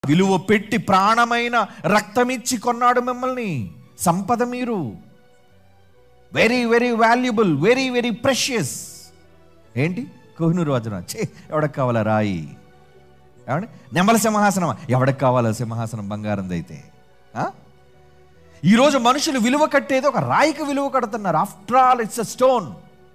విలువ పెట్టి ప్రాణమైన రక్తమిచ్చి కొన్నాడు మిమ్మల్ని సంపద మీరు very very valuable very very precious ఏంటి కోహినూరు వజ్రం చే ఎవడకు కావాలా రాయి ఏమండి నెమల సింహాసనం ఎవడకు కావాలా సింహాసనం బంగారందైతే ఆ? ఈరోజు మనుషులు విలువ కట్టేది ఒక రాయికి విలువ కడుతున్నారు after all it's a stone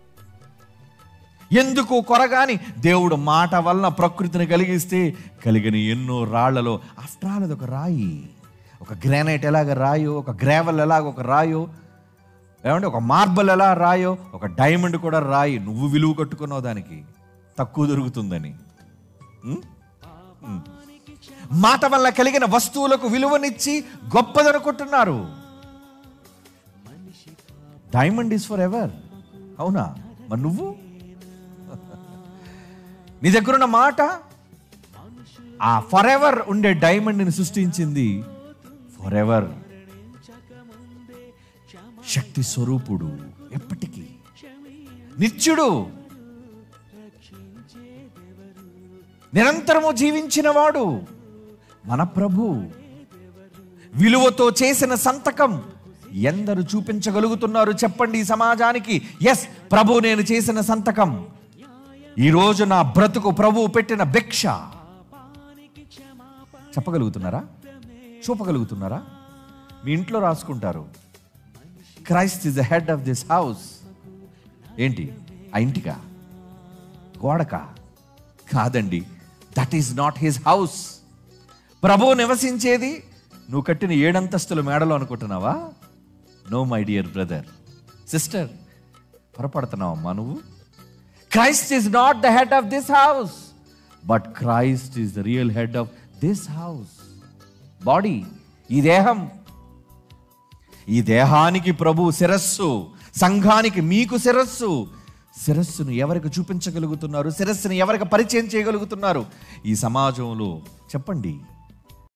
ఎందుకు కొరగాని దేవుడు మాట వలన ప్రకృతిని కలిగిస్తే కలిగిన ఎన్నో రాళ్లలో ఆఫ్టర్ ఆల్ అది ఒక రాయి ఒక గ్రానైట్ ఎలాగ రాయో ఒక గ్రావెల్ ఎలాగ ఒక రాయో ఏమంటే ఒక మార్బల్ ఎలా రాయో ఒక డైమండ్ కూడా రాయి నువ్వు విలువ కట్టుకున్నావు దానికి తక్కువ దొరుకుతుందని ఉం? ఉం. మాట వల్ల కలిగిన వస్తువులకు విలువనిచ్చి గొప్పదనుకుంటున్నారు డైమండ్ ఈజ్ ఫర్ ఎవర్ అవునా మరి నువ్వు నీ దగ్గరున్న మాట ఆ ఫర్ ఎవర్ ఉండే డైమండ్ని సృష్టించింది ఫర్ ఎవర్ శక్తి స్వరూపుడు ఎప్పటికీ నిత్యుడు నిరంతరము జీవించిన వాడు మన ప్రభు విలువతో చేసిన సంతకం ఎందరు చూపించగలుగుతున్నారు చెప్పండి ఈ సమాజానికి ఎస్ ప్రభు నేను చేసిన సంతకం ఈరోజు నా బ్రతుకు ప్రభువు పెట్టిన భిక్ష చెప్పగలుగుతున్నారా చూపగలుగుతున్నారా మీ ఇంట్లో రాసుకుంటారు Christ is the head of this house ఏంటి ఆ ఇంటికా గోడకా కాదండి that is not his house ప్రభు నివసించేది నువ్వు కట్టిన ఏడంతస్తుల మేడలో అనుకుంటున్నావా no my dear brother sister పొరపడుతున్నావమ్మా నువ్వు Christ is not the head of this house but Christ is the real head of this house body ఈ దేహం ఈ దేహానికి ప్రభు శిరస్సు సంఘానికి మీకు శిరస్సు శిరస్సును ఎవరికి చూపించగలుగుతున్నారు శిరస్సును ఎవరికి పరిచయం చేయగలుగుతున్నారు ఈ సమాజంలో చెప్పండి